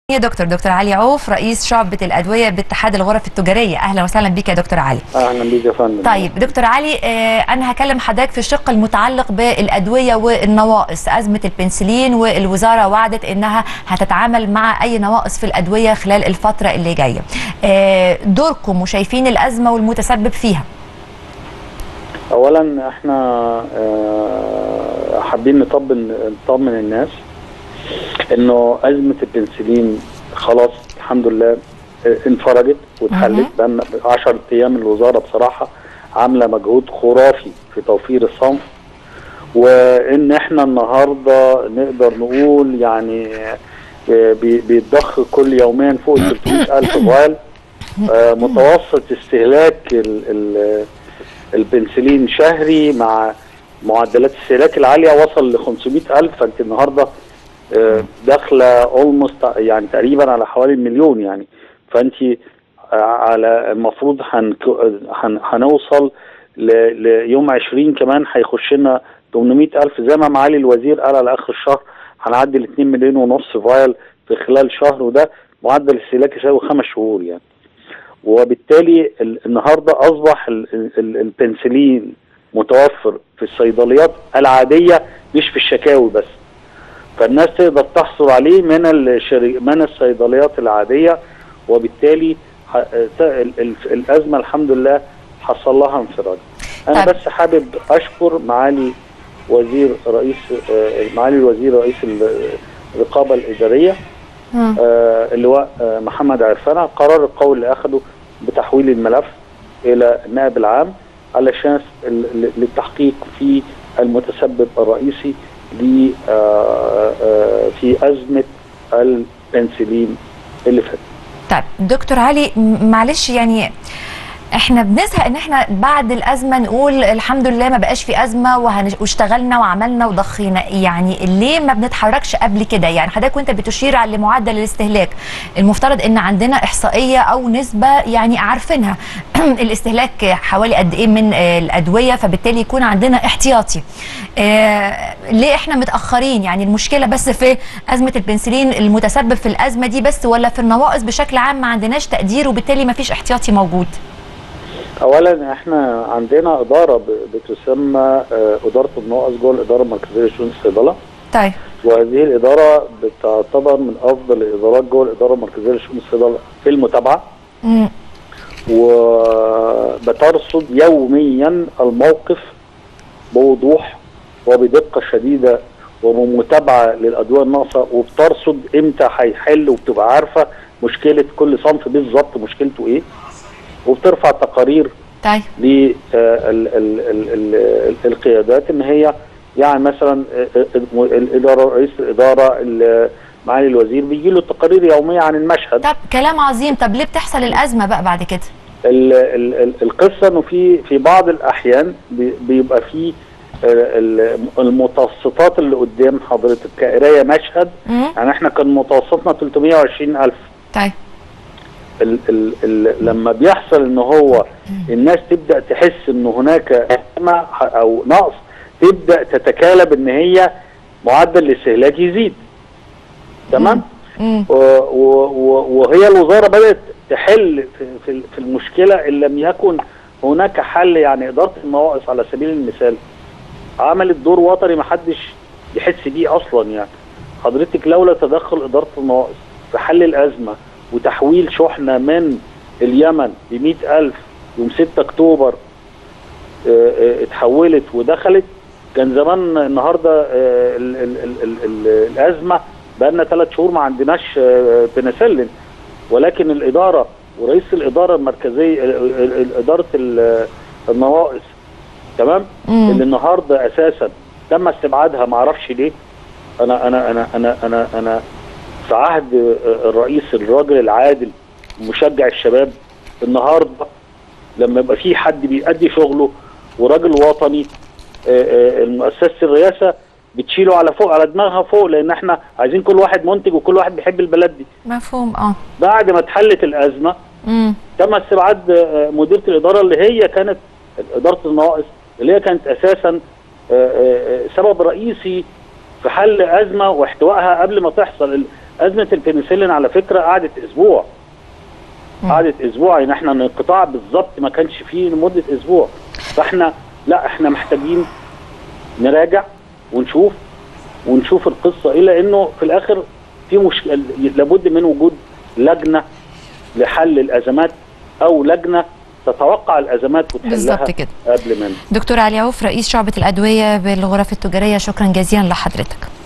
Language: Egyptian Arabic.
يا دكتور دكتور علي عوف رئيس شعبة الأدوية باتحاد الغرف التجارية أهلا وسهلا بك يا دكتور علي اهلا بيك يا فندم طيب دكتور علي آه، أنا هكلم حضرتك في الشق المتعلق بالأدوية والنواقص أزمة البنسلين والوزارة وعدت إنها هتتعامل مع أي نواقص في الأدوية خلال الفترة اللي جاية آه، دوركم وشايفين الأزمة والمتسبب فيها اولا احنا آه، حابين نطمن نطمن الناس انه ازمه البنسلين خلاص الحمد لله آه، انفرجت واتحلت بقى 10 ايام الوزاره بصراحه عامله مجهود خرافي في توفير الصنف وان احنا النهارده نقدر نقول يعني آه، بي- بيتضخ كل يومين فوق ال 300 الف فايل آه، متوسط استهلاك ال ال البنسلين شهري مع معدلات الاستهلاك العاليه وصل ل 500 الف فانت النهارده آه، داخله اولموست يعني تقريبا على حوالي المليون يعني فانت آه، على المفروض هنك- هن- هنوصل ل- ليوم 20 كمان هيخش لنا 800 الف زي ما معالي الوزير قال على اخر الشهر هنعدي ال 2 مليون ونص فايل في خلال شهر وده معدل استهلاك يساوي خمس شهور يعني وبالتالي ال- النهارده اصبح ال- ال- البنسلين متوفر في الصيدليات العاديه مش في الشكاوي بس فالناس تقدر تحصل عليه من الشري... من الصيدليات العاديه وبالتالي ح... ت- ال... ال... الازمه الحمد لله حصل لها انفراج انا طيب. بس حابب اشكر معالي وزير رئيس آه، معالي الوزير رئيس ال- الرقابه الاداريه مم. آه، اللواء آه، محمد عرفانة قرار القول اللي أخده بتحويل الملف إلى النائب العام علشان ال- ل- للتحقيق في المتسبب الرئيسي ل- آه، آه، في أزمة البنسلين اللي فاتت طيب دكتور علي م- معلش يعني احنا بنزهق ان احنا بعد الازمه نقول الحمد لله ما بقاش في ازمه وهنش- واشتغلنا وعملنا وضخينا يعني ليه ما بنتحركش قبل كده يعني حضرتك وانت بتشير على معدل الاستهلاك المفترض ان عندنا احصائيه او نسبه يعني عارفينها الاستهلاك حوالي قد ايه من آه، الادويه فبالتالي يكون عندنا احتياطي آه، ليه احنا متاخرين يعني المشكله بس في ازمه البنسلين المتسبب في الازمه دي بس ولا في النواقص بشكل عام ما عندناش تقدير وبالتالي ما فيش احتياطي موجود أولا إحنا عندنا إدارة ب- بتسمى آه، إدارة النواقص جوه الإدارة المركزية لشؤون الصيدلة طيب وهذه الإدارة بتعتبر من أفضل الإدارات جوه الإدارة المركزية لشؤون الصيدلة في المتابعة مم. وبترصد يوميا الموقف بوضوح وبدقة شديدة وبمتابعة للأدوية الناقصة وبترصد إمتى هيحل وبتبقى عارفة مشكلة كل صنف بالظبط مشكلته إيه وبترفع تقارير طيب للقيادات إن هي يعني مثلا آه، آه، الإدارة رئيس الإدارة ال- معالي الوزير بيجي له تقارير يومية عن المشهد طب كلام عظيم طب ليه بتحصل الازمه بقى بعد كده ال- ال- ال- القصه انه في في بعض الاحيان بي- بيبقى في آه، ال- المتوسطات اللي قدام حضرتك كقرايه مشهد مم. يعني احنا كان متوسطنا 320 الف طيب ال ال ال لما بيحصل ان هو الناس تبدا تحس ان هناك ازمه او نقص تبدا تتكالب ان هي معدل الاستهلاك يزيد تمام؟ مم. و- و- و- وهي الوزاره بدات تحل في- في في المشكله ان لم يكن هناك حل يعني اداره النواقص على سبيل المثال عملت دور وطني ما حدش يحس بيه اصلا يعني حضرتك لولا تدخل اداره النواقص في حل الازمه وتحويل شحنه من اليمن ب 100000 يوم 6 اكتوبر آه، آه، اتحولت ودخلت كان زمان النهارده آه، ال- ال- ال- ال- ال- الازمه بقى لنا ثلاث شهور ما عندناش آه، بنسلين ولكن الاداره ورئيس الاداره المركزيه ال- ال- ال- اداره ال- النواقص تمام مم. اللي النهارده اساسا تم استبعادها ما اعرفش ليه انا انا انا انا انا انا في عهد آه، الرئيس الراجل العادل مشجع الشباب النهارده لما يبقى في حد بيأدي شغله وراجل وطني آه، آه، مؤسسه الرئاسه بتشيله على فوق على دماغها فوق لان احنا عايزين كل واحد منتج وكل واحد بيحب البلد دي مفهوم اه بعد ما اتحلت الازمه مم. تم استبعاد آه، مديره الاداره اللي هي كانت اداره النواقص اللي هي كانت اساسا آه، آه، سبب رئيسي في حل ازمه واحتوائها قبل ما تحصل ال- ازمه البنسلين على فكره قعدت اسبوع مم. قعدت اسبوع يعني احنا الانقطاع بالظبط ما كانش فيه لمده اسبوع فاحنا لا احنا محتاجين نراجع ونشوف ونشوف القصه ايه لانه في الاخر في مشكله لابد من وجود لجنه لحل الازمات او لجنه تتوقع الازمات وتحلها بالظبط كده. قبل ما دكتور علي عوف رئيس شعبة الأدوية بالغرف التجارية شكرا جزيلا لحضرتك